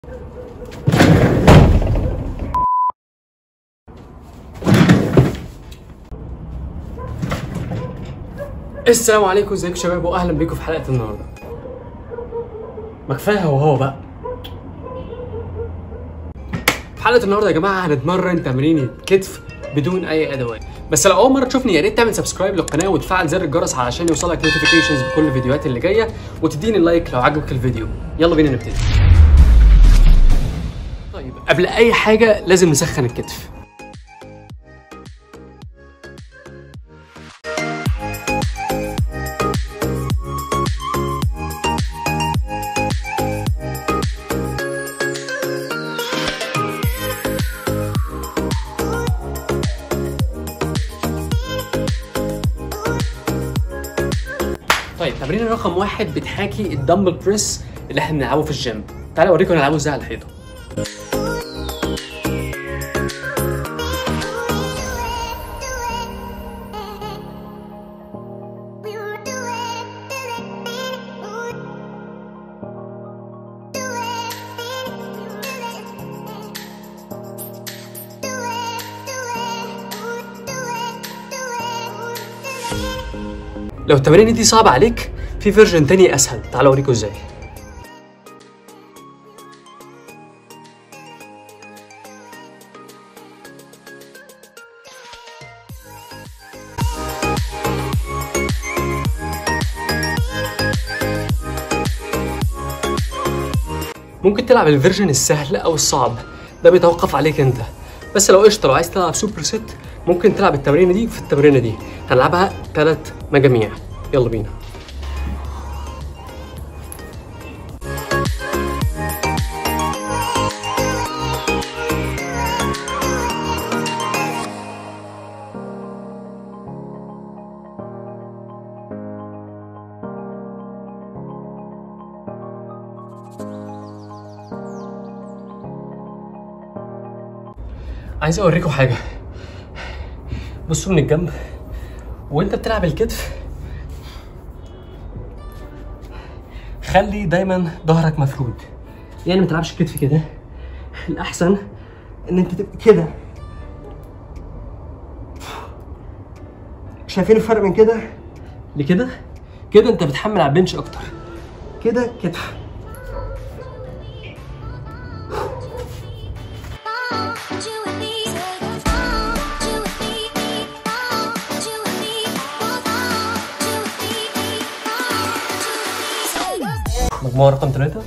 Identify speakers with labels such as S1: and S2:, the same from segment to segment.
S1: السلام عليكم ازيكم يا شباب واهلا بيكم في حلقه النهارده ما كفايه هو هو بقى في حلقه النهارده يا جماعه هنتمرن تمرين الكتف بدون اي ادوات بس لو اول مره تشوفني يا ريت تعمل سبسكرايب للقناه وتفعل زر الجرس علشان يوصلك نوتيفيكيشنز بكل الفيديوهات اللي جايه وتديني اللايك لو عجبك الفيديو يلا بينا نبتدي طيب قبل اي حاجه لازم نسخن الكتف طيب تمرين رقم واحد بتحاكي الدمبل بريس اللي احنا بنلعبه في الجيم تعالوا اوريكم نلعبه ازاي على الحيطه لو التمارين دي صعبة عليك في فيرجن تاني اسهل تعالوا اوريكم ازاي ممكن تلعب الفيرجن السهل او الصعب ده بيتوقف عليك انت بس لو قشطه لو عايز تلعب سوبر ست ممكن تلعب التمرينه دي في التمرينه دي هنلعبها ثلاث مجاميع يلا بينا عايز اوريكم حاجه بصوا من الجنب وانت بتلعب الكتف خلي دايما ظهرك مفرود يعني ما تلعبش الكتف كده الاحسن ان انت تبقى كده شايفين الفرق من كده لكده كده انت بتحمل على البنش اكتر كده كتف مجموعة رقم ثلاثة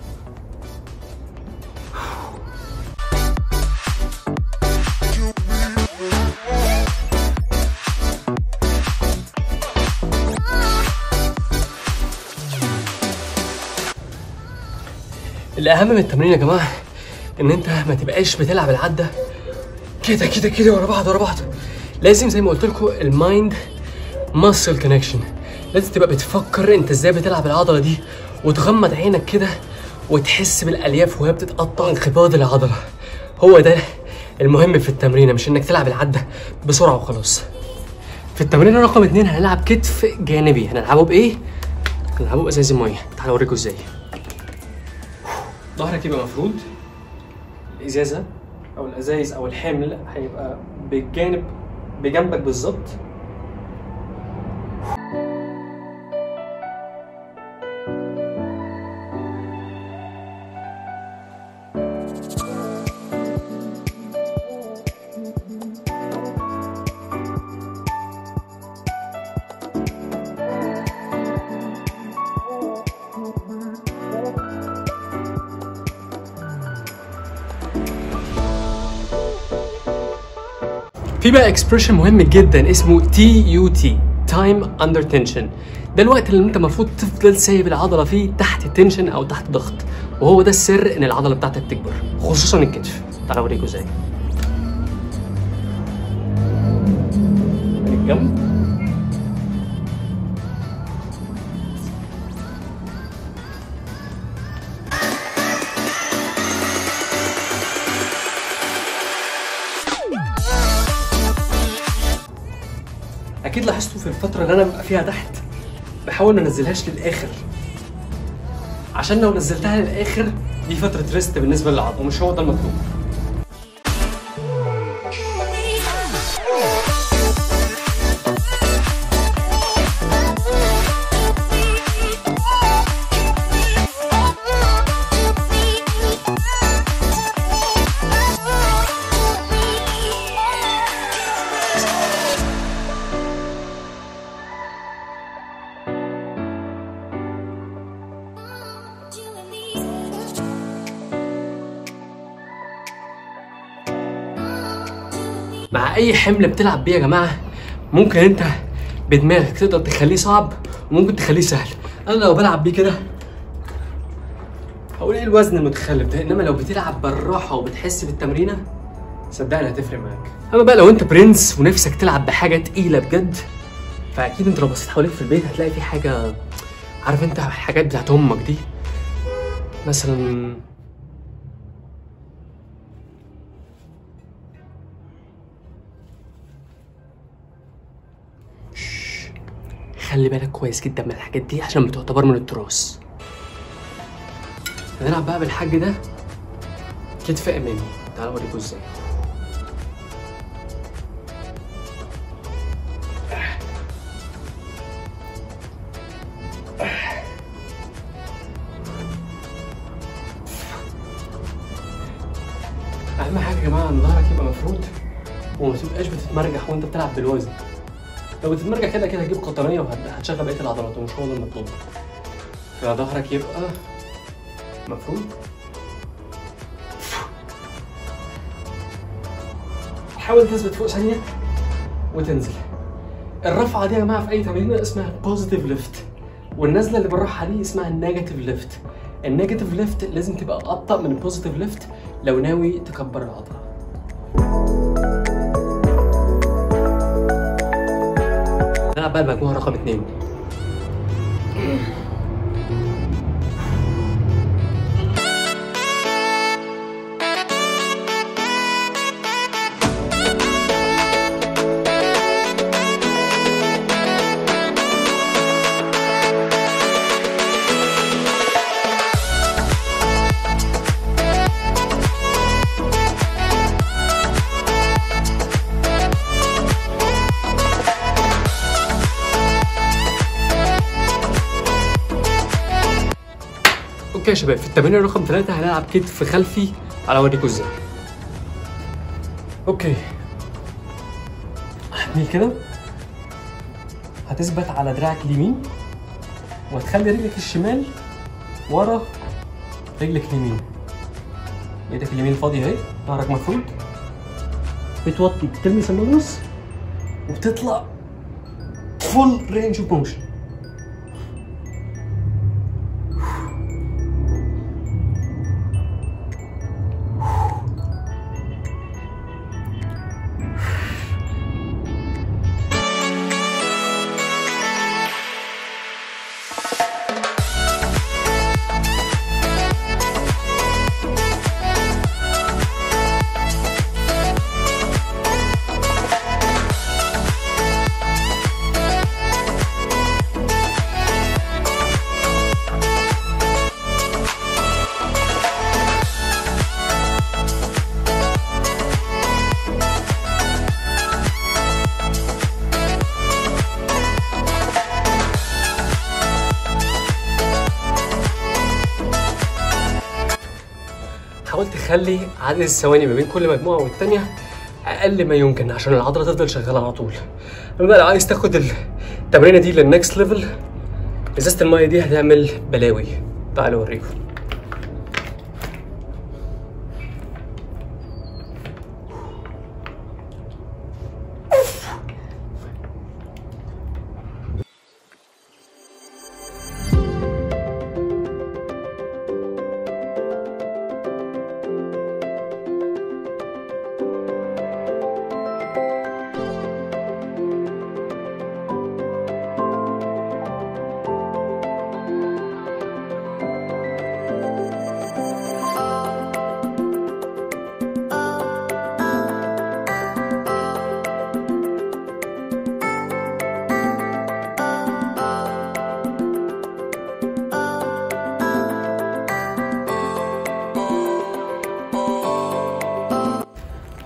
S1: الأهم من التمرين يا جماعة إن أنت ما تبقاش بتلعب العدة كده كده كده ورا بعض ورا بعض لازم زي ما قلت لكم المايند ماسل كونكشن لازم تبقى بتفكر انت ازاي بتلعب العضله دي وتغمض عينك كده وتحس بالالياف وهي بتتقطع انقباض العضله هو ده المهم في التمرين مش انك تلعب العده بسرعه وخلاص في التمرين رقم اتنين هنلعب كتف جانبي هنلعبه بايه هنلعبه بازاز الميه تعالوا اوريكم ازاي ظهرك يبقى مفرود الازازه او الازايز او الحمل هيبقى بالجانب بجنبك بالظبط في بقى اكسبريشن مهم جدا اسمه تي يو تي تايم اندر تنشن ده الوقت اللي انت المفروض تفضل سايب العضله فيه تحت تنشن او تحت ضغط وهو ده السر ان العضله بتاعتك تكبر خصوصا الكتف تعالوا اوريكم ازاي من الجنب اكيد لاحظتوا في الفتره اللي انا ببقى فيها تحت بحاول ما انزلهاش للاخر عشان لو نزلتها للاخر دي فتره ريست بالنسبه للعظم ومش هو ده المطلوب مع اي حمل بتلعب بيه يا جماعه ممكن انت بدماغك تقدر تخليه صعب وممكن تخليه سهل انا لو بلعب بيه كده هقول ايه الوزن المتخلف ده انما لو بتلعب بالراحه وبتحس بالتمرينه صدقني هتفرق معاك اما بقى لو انت برنس ونفسك تلعب بحاجه تقيله بجد فاكيد انت لو بصيت حواليك في البيت هتلاقي في حاجه عارف انت الحاجات بتاعت امك دي مثلا خلي بالك كويس جدا من الحاجات دي عشان بتعتبر من التراث هنلعب بقى بالحاج ده كتف امامي تعالوا اوريكم ازاي اهم حاجه يا جماعه ان ظهرك يبقى مفرود وما تبقاش بتتمرجح وانت بتلعب بالوزن لو بتتمرجح كده كده هتجيب قطنيه وهتشغل بقيه العضلات ومش هو ده المطلوب فظهرك يبقى مفرود حاول تثبت فوق ثانيه وتنزل الرفعه دي يا جماعه في اي تمرين اسمها بوزيتيف ليفت والنزله اللي بالراحه دي اسمها النيجاتيف ليفت النيجاتيف ليفت لازم تبقى ابطا من البوزيتيف ليفت لو ناوي تكبر العضله نلعب بقى المجموعه رقم اتنين اوكي يا شباب في التمرين رقم ثلاثة هنلعب كتف خلفي على اوريكم ازاي اوكي هتميل كده هتثبت على دراعك اليمين وهتخلي رجلك الشمال ورا رجلك اليمين ايدك اليمين فاضية اهي ظهرك مفرود بتوطي بترمي سمنوس وبتطلع فول رينج اوف موشن حاول تخلي عدد الثواني ما بين كل مجموعه والتانيه اقل ما يمكن عشان العضله تفضل شغاله على طول اما بقى لو عايز تاخد التمرينه دي للنكست ليفل ازازه الميه دي هتعمل بلاوي تعالوا اوريكم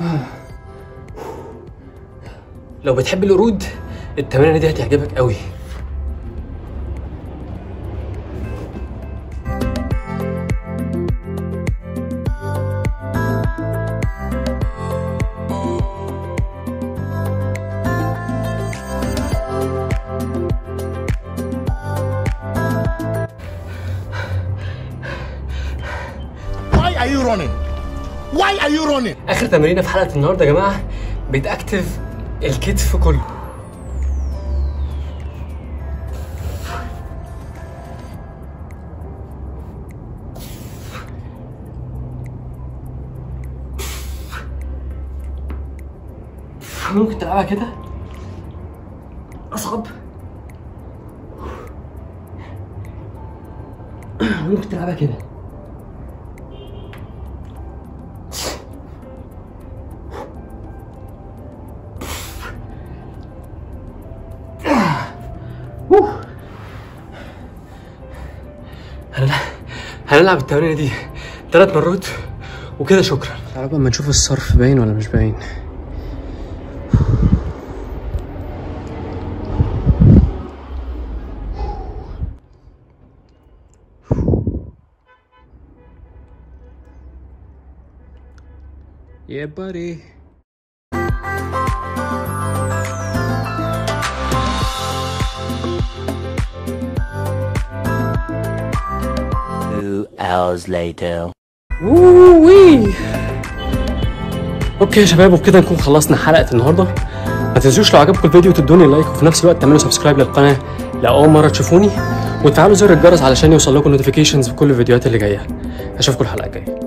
S1: لو بتحب القرود التمرينه دي هتعجبك قوي
S2: Why are you running? Why are you running?
S1: اخر تمرينه في حلقه النهارده يا جماعه بتاكتف الكتف كله ممكن تلعبها كده اصعب ممكن تلعبها كده هنلعب هنلعب التمرينه دي ثلاث مرات وكده شكرا تعالوا بقى اما نشوف الصرف باين ولا مش باين Yeah, buddy.
S3: Two hours later.
S1: وي اوكي يا شباب وبكده نكون خلصنا حلقه النهارده ما تنسوش لو عجبكم الفيديو تدوني لايك وفي نفس الوقت تعملوا سبسكرايب للقناه لاول مره تشوفوني وتفعلوا زر الجرس علشان يوصل لكم نوتيفيكيشنز بكل الفيديوهات اللي جايه اشوفكم الحلقه الجايه